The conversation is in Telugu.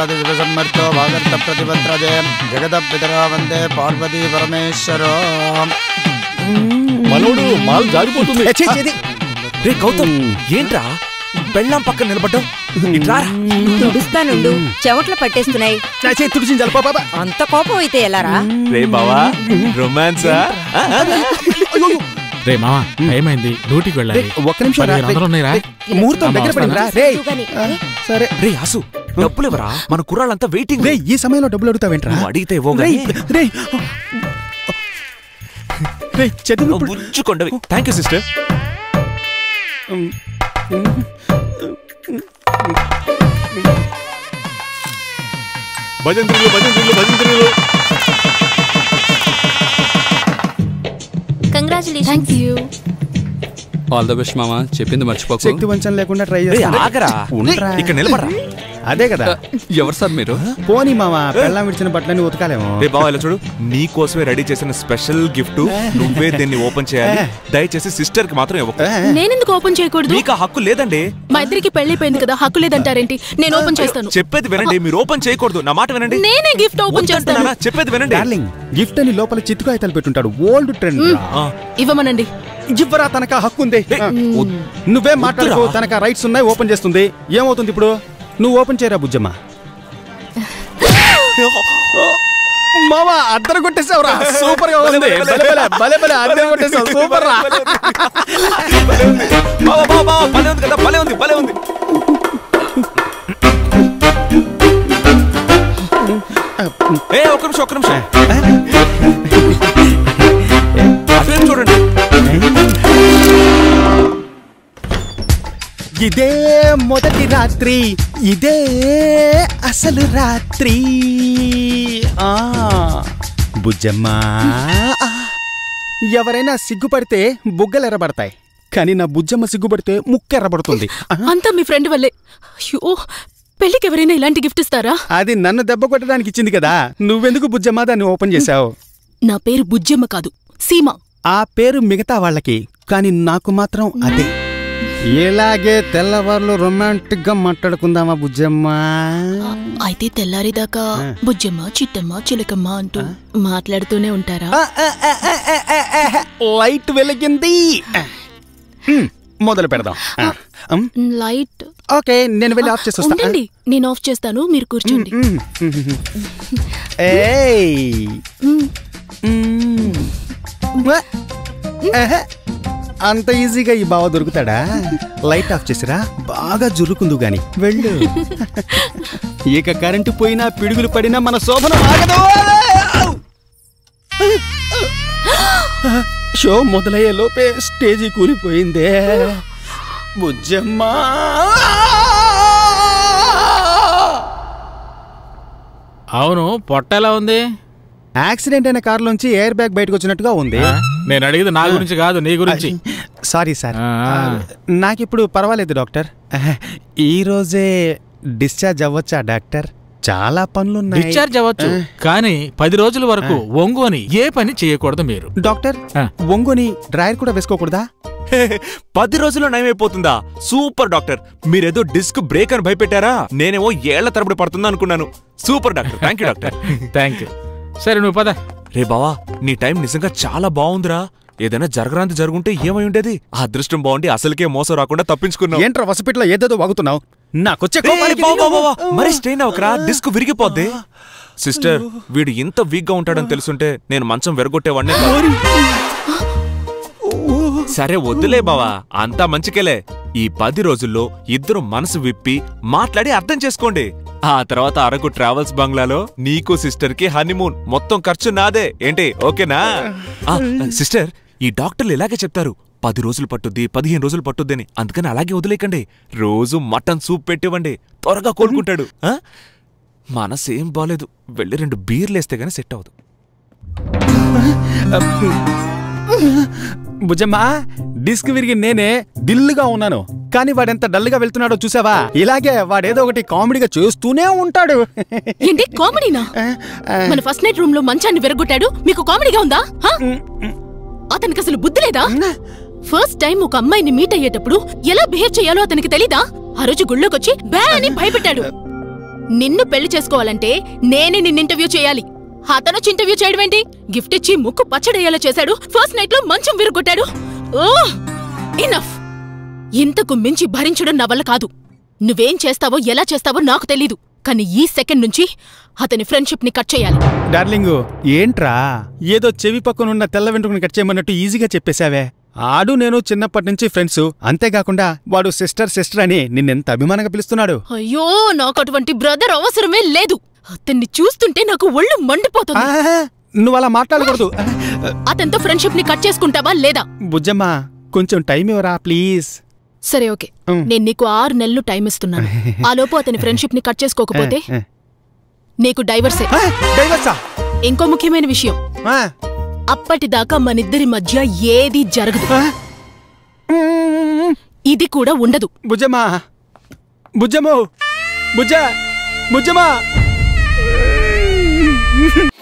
ప్రజాది శివసమ్మర్థో వాగర్త ప్రతిపత్రజే జగద పితరా వందే పార్వతీ పరమేశ్వరో మనోడు మాల్ జారిపోతుంది ఏ, ఛీ, ఛీ, ఇది. రే గౌతమ్ ఏంట్రా పెళ్ళాం పక్కన నిలబడ్డావు ఇట్రా తుడుస్తానుండు చెవట్లు పట్టేస్తున్నాయి నా చేయి తుడిచించాలి పాప పాప. అంత కోపం అయితే ఎలారా రే బావా రొమాన్సా రే మామ టైం అయింది డ్యూటీకి వెళ్ళాలి రేయ్, ఒక్క నిమిషం రా. పదిహేను వందలు ఉన్నాయిరా ముహూర్తం అమ్మ, దగ్గర వస్తానా? పడిందిరా రే చూగాని. సరే రే ఆసు డబ్బులు ఇవ్వరా మన కుర్రాళ్ళంతా వెయిటింగ్ రే ఈ సమయంలో డబ్బులు అడుగుతావేంట్రా నువ్వు అడిగితే ఇవ్వవు రేయ్, గానీ. రేయ్. రేయ్, చేతులు నువ్వు బుజ్జుకొండవి థ్యాంక్ యూ సిస్టర్ భజంత్రులు భజంత్రులు భజంత్రులు thank you all the best మామా చెప్పింది మర్చిపోకు శక్తి వంచన లేకుండా ట్రై రే చేస్తా ఆగరా ఉండరా. ఇక్కడ నిలబడరా అదే కదా ఎవరు సార్ మీరు పోనీ మామ పెళ్ళం విడిచిన బట్టలని ఉతకాలేమో రే బావ ఇలా చూడు నీ కోసమే రెడీ చేసిన స్పెషల్ గిఫ్ట్ నువ్వే దీన్ని ఓపెన్ చేయాలి దయచేసి సిస్టర్ కి మాత్రం ఇవ్వకు నేనెందుకు ఓపెన్ చేయకూడదు మీకు ఆ హక్కు లేదండి మా ఇద్దరికి పెళ్లిపోయింది కదా హక్కు లేదంటారేంటి నేను ఓపెన్ చేస్తాను చెప్పేది వినండి మీరు ఓపెన్ చేయకూడదు నా మాట వినండి నేనే గిఫ్ట్ ఓపెన్ చేస్తాను వద్దంటున్నానా? చెప్పేది వినండి డార్లింగ్ గిఫ్ట్ అని లోపల చిత్తుకాయతలు పెట్టుంటాడు ఓల్డ్ ట్రెండ్ ఆ, ఇవ్వమనండి ఇవ్వరా తనక హక్కు ఉంది వద్- నువ్వేం మాట్లాడుకో వద్దురా. తనక రైట్స్ ఉన్నాయి ఓపెన్ చేస్తుంది ఏమవుతుంది ఇప్పుడు నువ్వు ఓపెన్ చేయరా బుజ్జమ్మ మావా అద్దరు కొట్టేసావురా సూపర్ గా ఉంది భలే భలే భలే భలే అద్దరు కొట్టేసావు సూపర్ రా బావ, బావ, బావ, భలే ఉంది కదా భలే ఉంది భలే ఉంది ఏ ఒక్క నిమిషం ఒక్క నిమిషం అటువైపు చూడండి ఇదే మొదటి రాత్రి ఇదే అసలు రాత్రి ఆ బుజ్జమ్మ ఆ. ఎవరైనా సిగ్గుపడితే బుగ్గలు ఎర్రబడతాయి కానీ నా బుజ్జమ్మ సిగ్గుపడితే ముక్కు ఎర్రబడుతుంది ఆ, అంతా మీ ఫ్రెండ్ వల్లే అయ్యో పెళ్లికి ఎవరైనా ఇలాంటి గిఫ్ట్ ఇస్తారా అది నన్ను దెబ్బ కొట్టడానికి ఇచ్చింది కదా నువ్వెందుకు బుజ్జమ్మ దాన్ని ఓపెన్ చేశావు నా పేరు బుజ్జమ్మ కాదు సీమ ఆ పేరు మిగతా వాళ్ళకి కానీ నాకు మాత్రం అదే ఇలాగే తెల్లవారులు రొమాంటిక్ గా మాట్లాడుకుందామా బుజ్జమ్మ అయితే తెల్లారిదాకా బుజ్జమ్మ చిట్టమ్మ చిలకమ్మ అంటూ మాట్లాడుతూనే ఉంటారా ఆ, ఆ, ఆ, ఆ, ఆ, ఆ, ఆ, లైట్ వెలిగింది హ్మ్, మొదలు పెడదాం ఆ, ఉమ్, లైట్ ఓకే నేను వెళ్ళి ఆఫ్ చేసి వస్తా ఉండండి నేను ఆఫ్ చేస్తాను మీరు కూర్చోండి ఉమ్, ఉమ్, ఏయ్ మ్, ఉమ్. వా, ఆహా, అంత ఈజీగా ఈ బావ దొరుకుతాడా లైట్ ఆఫ్ చేసిరా బాగా జురుకుందు గాని వెళ్ళు ఇక కరెంటు పోయినా పిడుగులు పడినా మన శోభనం ఆగదు షో మొదలయ్యే లోపే స్టేజీ కూలిపోయిందే బుజ్జమ్మా అవును పొట్ట ఎలా ఉంది యాక్సిడెంట్ అయిన కారులోంచి ఎయిర్ బ్యాగ్ బయటకు వచ్చినట్టుగా ఉంది ఆ? నేను అడిగేది నా గురించి కాదు నీ గురించి సారీ సార్ ఆ. నాకిప్పుడు పర్వాలేదు డాక్టర్ ఈ రోజే డిశ్చార్జ్ అవ్వచ్చా డాక్టర్ చాలా పనులున్నాయి డిశ్చార్జ్ అవ్వచ్చు కానీ పది రోజుల వరకు ఒంగు అని ఏ పని చేయకూడదు మీరు డాక్టర్ ఆ. ఒంగుని డ్రైయర్ కూడా వేసుకోకూడదా పది రోజుల్లో నయమైపోతుందా సూపర్ డాక్టర్ మీరేదో డిస్క్ బ్రేక్ అని భయపెట్టారా నేనేమో ఏళ్ల తరబడి పడుతుందా అనుకున్నాను super doctor thank you doctor thank you సరే నువ్వు పద రే బావా నీ టైం నిజంగా చాలా బాగుందిరా ఏదైనా జరగరాంతి జరుగుంటే ఏమై ఉండేది ఆ అదృష్టం బాగుండి అసలుకే మోసం రాకుండా తప్పించుకున్నావు ఏంట్రా వసపిట్లో ఏదేదో వాగుతున్నావు నాకొచ్చే రే, కోపానికి బావ, బావ, నేను- బావ, మరి స్ట్రెయిన్ అవకరా డిస్క్ విరిగిపోద్ది సిస్టర్ వీడు ఇంత వీక్ గా ఉంటాడని తెలుసుంటే నేను మంచం వెరగొట్టేవాడినే కాదు. సరే వద్దులే బావా అంతా మంచికేలే ఈ పది రోజుల్లో ఇద్దరు మనసు విప్పి మాట్లాడి అర్థం చేసుకోండి ఆ తర్వాత అరకు ట్రావెల్స్ బంగ్లాలో నీకు సిస్టర్ కి హనీమూన్ మొత్తం ఖర్చు నాదే ఏంటి ఓకేనా ఆ, సిస్టర్ ఈ డాక్టర్లు ఇలాగే చెప్తారు పది రోజులు పట్టుద్ది పదిహేను రోజులు పట్టుద్ది అని అందుకని అలాగే వదిలేకండి రోజు మటన్ సూప్ పెట్టివ్వండి త్వరగా కోలుకుంటాడు ఆ? మనసేం బాలేదు వెళ్ళి రెండు బీర్లేస్తే గానీ సెట్ అవ్వదు బుజ్జమ్మా డిస్క్ విరిగి నేనే దిల్లుగా ఉన్నాను కానీ వాడెంత డల్గా వెళ్తున్నాడో చూసావా ఇలాగే వాడేదో ఒకటి కామెడీగా చేస్తూనే ఉంటాడు ఏంటి కామెడీనా మన ఫస్ట్ నైట్ రూమ్ లో మంచాన్ని విరగొట్టాడు మీకు కామెడీగా ఉందా హా? అతనికి అసలు బుద్ధి లేదా ఫస్ట్ టైం ఒక అమ్మాయిని మీట్ అయ్యేటప్పుడు ఎలా బిహేవ్ చేయాలో అతనికి తెలీదా ఆ రోజు గుళ్ళోకొచ్చి బ్యా అని భయపెట్టాడు నిన్ను పెళ్లి చేసుకోవాలంటే నేనే నిన్ను ఇంటర్వ్యూ చేయాలి అతను వచ్చి ఇంటర్వ్యూ చేయడం ఏంటి గిఫ్ట్ ఇచ్చి ముక్కు పచ్చడయ్యేలా చేశాడు ఫస్ట్ నైట్ లో మంచం విరగొట్టాడు ఓ ఇనఫ్ ఇంతకు మించి భరించడం నా వల్ల కాదు నువ్వేం చేస్తావో ఎలా చేస్తావో నాకు తెలీదు కానీ ఈ సెకండ్ నుంచి అతని ఫ్రెండ్షిప్ ని కట్ చేయాలి డార్లింగు ఏంట్రా ఏదో చెవి పక్కనున్న తెల్ల వెంట్రుకని కట్ చేయమన్నట్టు ఈజీగా చెప్పేశావే ఆడు నేను చిన్నప్పటి నుంచి ఫ్రెండ్స్ అంతేకాకుండా వాడు సిస్టర్ సిస్టర్ అని నిన్నెంత అభిమానంగా పిలుస్తున్నాడు అయ్యో నాకు అటువంటి బ్రదర్ అవసరమే లేదు అతన్ని చూస్తుంటే నాకు ఒళ్ళు మండిపోతుంది ఆహా, నువ్వు అలా మాట్లాడకూడదు అతనితో ఫ్రెండ్షిప్ ని కట్ చేసుకుంటావా లేదా బుజ్జమ్మ కొంచెం టైం ఇవ్వరా ప్లీజ్ సరే ఓకే ఉమ్. నేను నీకు ఆరు నెలలు టైం ఇస్తున్నాను ఆ లోపు అతని ఫ్రెండ్షిప్ ని కట్ చేసుకోకపోతే ఆ, నీకు డైవర్సే ఆ, డైవర్సా ఇంకో ముఖ్యమైన విషయం ఆ, అప్పటిదాకా మనిద్దరి మధ్య ఏది జరగదు ఆ. మ్మ్. ఇది కూడా ఉండదు బుజ్జమ్మా బుజ్జమ్మో బుజ్జ బుజ్జమ్మా